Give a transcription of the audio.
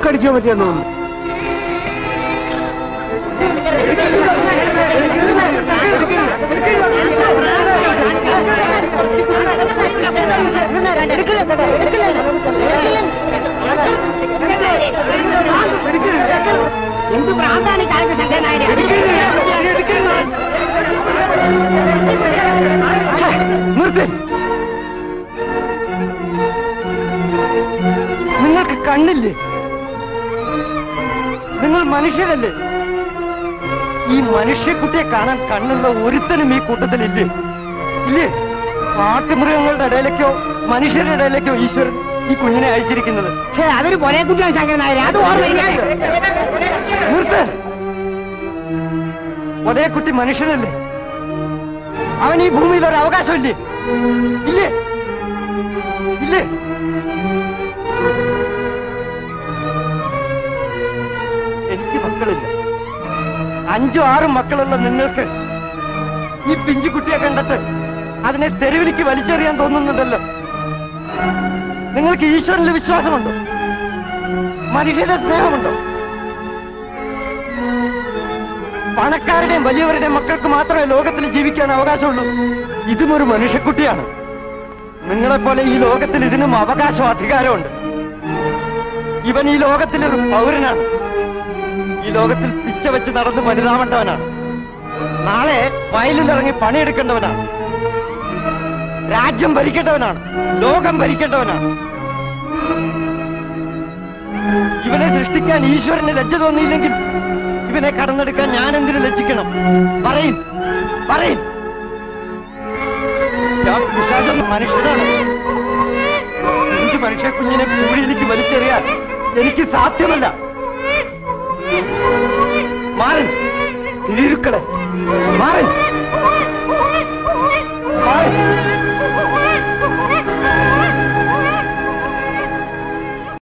കടിക്കാൻ പറ്റിയെന്ന് തോന്നുന്നു എന്ത് പ്രാന്താണ് ഈ കാലത്ത് ശങ്കരനായ നിർത്തി നിങ്ങൾക്ക് കണ്ണില്ലേ നിങ്ങൾ മനുഷ്യരല്ലേ ഈ മനുഷ്യക്കുട്ടിയെ കാണാൻ കണ്ണുള്ള ഒരുത്തനും ഈ കൂട്ടത്തിലില്ലേ ഇല്ലേ കാട്ടുമൃഗങ്ങളുടെ ഇടയിലേക്കോ മനുഷ്യരുടെ ഇടയിലേക്കോ ഈശ്വരൻ ഈ കുഞ്ഞിനെ അയച്ചിരിക്കുന്നത് പക്ഷേ അതൊരു പൊരേ കുട്ടിയാണ് ശങ്കരനായ അത് ഓർമ്മയില്ല നിർത്ത് ഒരേ കുട്ടി മനുഷ്യനല്ലേ അവൻ ഈ ഭൂമിയിൽ ഒരു അവകാശമില്ലേ ഇല്ലേ ഇല്ലേ എനിക്ക് മക്കളില്ല അഞ്ചും ആറും മക്കളുള്ള നിങ്ങൾക്ക് ഈ പിഞ്ചുകുട്ടിയെ കണ്ടിട്ട് അതിനെ തെരുവിലേക്ക് വലിച്ചെറിയാൻ തോന്നുന്നുണ്ടല്ലോ നിങ്ങൾക്ക് ഈശ്വരനിൽ വിശ്വാസമുണ്ടോ മനുഷ്യന്റെ സ്നേഹമുണ്ടോ പണക്കാരുടെയും വലിയവരുടെയും മക്കൾക്ക് മാത്രമേ ലോകത്തിൽ ജീവിക്കാൻ അവകാശമുള്ളൂ ഇതും ഒരു മനുഷ്യക്കുട്ടിയാണ് നിങ്ങളെപ്പോലെ ഈ ലോകത്തിൽ ഇതിനും അവകാശവും അധികാരമുണ്ട് ഇവൻ ഈ ലോകത്തിലൊരു പൗരനാണ് ഈ ലോകത്തിൽ പിച്ച വെച്ച് നടന്ന് വലുതാവേണ്ടവനാണ് നാളെ വയലിലിറങ്ങി പണിയെടുക്കേണ്ടവനാണ് രാജ്യം ഭരിക്കേണ്ടവനാണ് ലോകം ഭരിക്കേണ്ടവനാണ് ഇവനെ സൃഷ്ടിക്കാൻ ഈശ്വരന് ലജ്ജ തോന്നിയില്ലെങ്കിൽ ഇവനെ കടന്നെടുക്കാൻ ഞാൻ എന്തിനു ലജ്ജിക്കണം പറയും പറയും ഞാൻ പിശാചം മനുഷ്യനാണ് എനിക്ക് മനുഷ്യ കുഞ്ഞിനെ കൂടിയിലേക്ക് വലിച്ചെറിയാൻ എനിക്ക് സാധ്യമല്ല മാറി തിരിയുക്കളെ മാറി